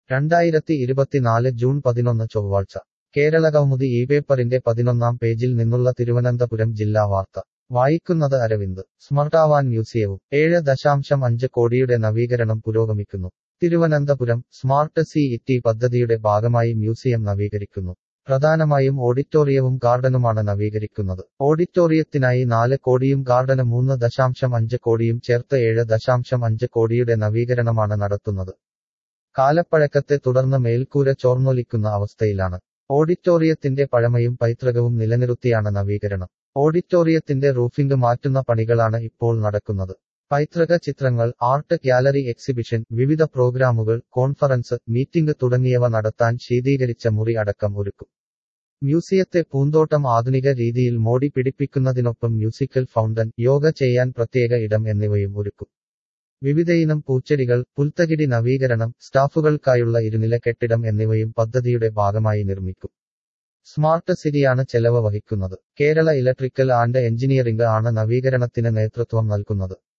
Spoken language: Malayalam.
രണ്ടായിരത്തി ഇരുപത്തിനാല് ജൂൺ പതിനൊന്ന് ചൊവ്വാഴ്ച കേരള കൗമുദി ഈ പേപ്പറിന്റെ പതിനൊന്നാം പേജിൽ നിന്നുള്ള തിരുവനന്തപുരം ജില്ലാ വാർത്ത വായിക്കുന്നത് അരവിന്ദ് സ്മർട്ടാവാൻ മ്യൂസിയവും ഏഴ് ദശാംശം അഞ്ച് കോടിയുടെ നവീകരണം പുരോഗമിക്കുന്നു തിരുവനന്തപുരം സ്മാർട്ട് സി ഇറ്റി പദ്ധതിയുടെ ഭാഗമായി മ്യൂസിയം നവീകരിക്കുന്നു പ്രധാനമായും ഓഡിറ്റോറിയവും ഗാർഡനുമാണ് നവീകരിക്കുന്നത് ഓഡിറ്റോറിയത്തിനായി നാല് കോടിയും ഗാർഡന് മൂന്ന് ദശാംശം അഞ്ച് കോടിയും ചേർത്ത് ഏഴ് ദശാംശം അഞ്ച് കോടിയുടെ നവീകരണമാണ് നടത്തുന്നത് കാലപ്പഴക്കത്തെ തുടർന്ന് മേൽക്കൂര ചോർന്നൊലിക്കുന്ന അവസ്ഥയിലാണ് ഓഡിറ്റോറിയത്തിന്റെ പഴമയും പൈതൃകവും നിലനിർത്തിയാണ് നവീകരണം ഓഡിറ്റോറിയത്തിന്റെ റൂഫിംഗ് മാറ്റുന്ന പണികളാണ് ഇപ്പോൾ നടക്കുന്നത് പൈതൃക ചിത്രങ്ങൾ ആർട്ട് ഗ്യാലറി എക്സിബിഷൻ വിവിധ പ്രോഗ്രാമുകൾ കോൺഫറൻസ് മീറ്റിംഗ് തുടങ്ങിയവ നടത്താൻ ശീതീകരിച്ച മുറി അടക്കം ഒരുക്കും മ്യൂസിയത്തെ പൂന്തോട്ടം ആധുനിക രീതിയിൽ മോടി പിടിപ്പിക്കുന്നതിനൊപ്പം മ്യൂസിക്കൽ ഫൗണ്ടൻ യോഗ ചെയ്യാൻ പ്രത്യേക ഇടം എന്നിവയും ഒരുക്കും വിവിധയിനം പൂച്ചെടികൾ പുൽത്തകിടി നവീകരണം സ്റ്റാഫുകൾക്കായുള്ള ഇരുനില കെട്ടിടം എന്നിവയും പദ്ധതിയുടെ ഭാഗമായി നിർമ്മിക്കും സ്മാർട്ട് സിറ്റിയാണ് ചെലവ് വഹിക്കുന്നത് കേരള ഇലക്ട്രിക്കൽ ആൻഡ് എഞ്ചിനീയറിംഗ് ആണ് നവീകരണത്തിന് നേതൃത്വം നൽകുന്നത്